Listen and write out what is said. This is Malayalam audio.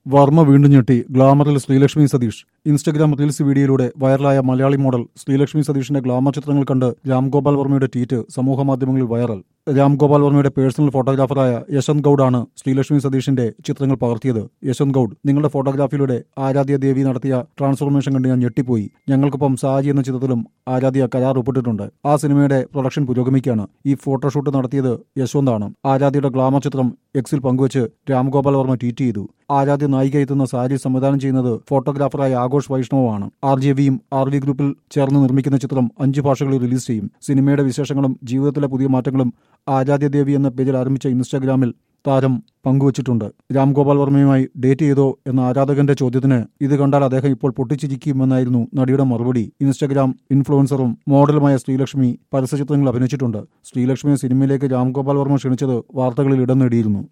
വർമ്മ വീണ്ടും ഞെട്ടി ഗ്ലാമറിൽ ശ്രീലക്ഷ്മി സതീഷ് ഇൻസ്റ്റഗ്രാം റീൽസ് വീഡിയോയിലൂടെ വൈറലായ മലയാളി മോഡൽ ശ്രീലക്ഷ്മി സതീഷിന്റെ ഗ്ലാമർ ചിത്രങ്ങൾ കണ്ട് രാംഗോപാൽ വർമ്മയുടെ ട്വീറ്റ് സമൂഹമാധ്യമങ്ങളിൽ വൈറൽ രാംഗോപാൽ വർമ്മയുടെ പേഴ്സണൽ ഫോട്ടോഗ്രാഫറായ യശ്വന്ത് ഗൌഡാണ് ശ്രീലക്ഷ്മി സതീഷിന്റെ ചിത്രങ്ങൾ പകർത്തിയത് യശ്വന്ത് ഗൌഡ് നിങ്ങളുടെ ഫോട്ടോഗ്രാഫിയിലൂടെ ആരാധ്യ ദേവി നടത്തിയ ട്രാൻസ്ഫോർമേഷൻ കണ്ട് ഞാൻ ഞെട്ടിപ്പോയി ഞങ്ങൾക്കൊപ്പം സാജി എന്ന ചിത്രത്തിലും ആരാധ്യ കരാർ ഒപ്പിട്ടിട്ടുണ്ട് ആ സിനിമയുടെ പ്രൊഡക്ഷൻ പുരോഗമിക്കുകയാണ് ഈ ഫോട്ടോഷൂട്ട് നടത്തിയത് യശ്വന്താണ് ആരാധ്യയുടെ ഗ്ലാമർ ചിത്രം എക്സിൽ പങ്കുവച്ച് രാംഗോപാൽ വർമ്മ ട്വീറ്റ് ചെയ്തു ആരാധ്യ നായിക എത്തുന്ന സാരി സംവിധാനം ചെയ്യുന്നത് ഫോട്ടോഗ്രാഫറായ ആഘോഷ് വൈഷ്ണവുമാണ് ആർ ജെ വിയും ആർ വി ഗ്രൂപ്പിൽ ചേർന്ന് നിർമ്മിക്കുന്ന ചിത്രം അഞ്ച് ഭാഷകളിൽ റിലീസ് ചെയ്യും സിനിമയുടെ വിശേഷങ്ങളും ജീവിതത്തിലെ പുതിയ മാറ്റങ്ങളും ആരാധ്യ ദേവി എന്ന പേജിൽ ആരംഭിച്ച ഇൻസ്റ്റാഗ്രാമിൽ താരം പങ്കുവച്ചിട്ടുണ്ട് രാംഗോപാൽ വർമ്മയുമായി ഡേറ്റ് ചെയ്തോ എന്ന ആരാധകന്റെ ചോദ്യത്തിന് ഇത് കണ്ടാൽ അദ്ദേഹം ഇപ്പോൾ പൊട്ടിച്ചിരിക്കുമെന്നായിരുന്നു നടിയുടെ മറുപടി ഇൻസ്റ്റഗ്രാം ഇൻഫ്ലുവൻസറും മോഡലുമായ ശ്രീലക്ഷ്മി പരസ്യചിത്രങ്ങളിൽ അഭിനയിച്ചിട്ടുണ്ട് ശ്രീലക്ഷ്മിയെ സിനിമയിലേക്ക് രാംഗോപാൽ വർമ്മ ക്ഷണിച്ചത് വാർത്തകളിൽ ഇടം നേടിയിരുന്നു